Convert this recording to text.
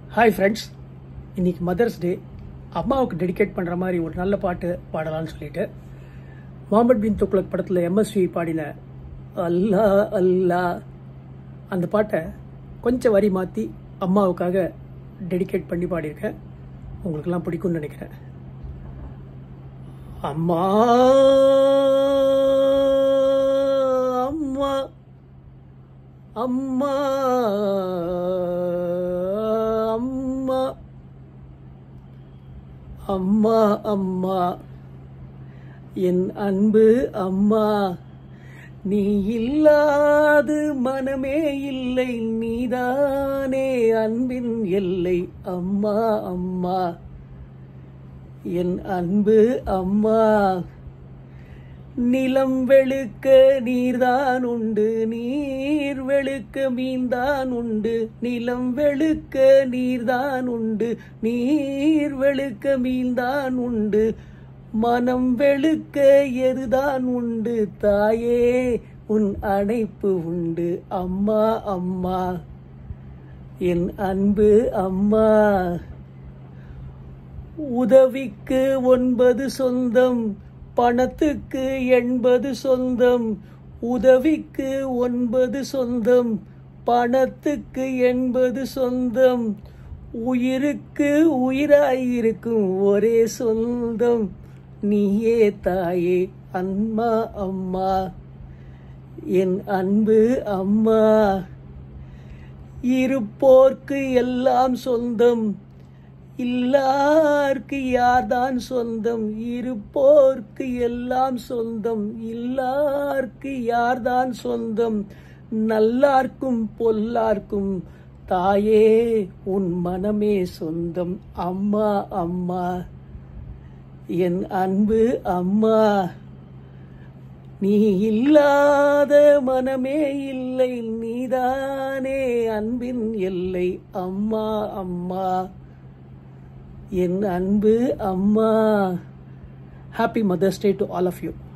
hi friends இன்னைக்கு mother's day அம்மாவுக்கு dedicate பண்ணுற மாதிரி ஒரு நல்ல பாட்டு பாடலாம்னு சொல்லிட்டு முகமது பின் துக்ளக் படத்தில் எம்எஸ்வி பாடின அல்லா அல்லா அந்த பாட்டை கொஞ்சம் வரி மாற்றி அம்மாவுக்காக டெடிகேட் பண்ணி பாடியிருக்கேன் உங்களுக்கெல்லாம் பிடிக்கும்னு நினைக்கிறேன் அம்மா அம்மா அம்மா அம்மா அம்மா அம்மா என் அன்பு அம்மா நீ இல்லாது மனமே இல்லை நீதானே அன்பின் எல்லை அம்மா அம்மா என் அன்பு அம்மா நிலம் வெளுக்க நீர்தான் உண்டு நீர் வெளுக்க மீன்தான் உண்டு நிலம் வெளுக்க நீர்தான் உண்டு நீர் வெளுக்க மீன்தான் உண்டு மனம் வெளுக்க எருதான் உண்டு தாயே உன் அணைப்பு உண்டு அம்மா அம்மா என் அன்பு அம்மா உதவிக்கு ஒன்பது சொந்தம் பணத்துக்கு எண்பது சொந்தம் உதவிக்கு ஒன்பது சொந்தம் பணத்துக்கு எண்பது சொந்தம் உயிருக்கு உயிராயிருக்கும் ஒரே சொந்தம் நீயே தாயே அம்மா அம்மா என் அன்பு அம்மா இருப்போர்க்கு எல்லாம் சொந்தம் இல்லார்க்கு யார்தான் சொந்தம் இருப்போர்க்கு எல்லாம் சொந்தம் இல்லார்க்கு யார்தான் சொந்தம் நல்லார்க்கும் பொல்லார்க்கும் தாயே உன் மனமே சொந்தம் அம்மா அம்மா என் அன்பு அம்மா நீ இல்லாத மனமே இல்லை நீதானே அன்பின் எல்லை அம்மா அம்மா என் அன்பு அம்மா happy mother's day to all of you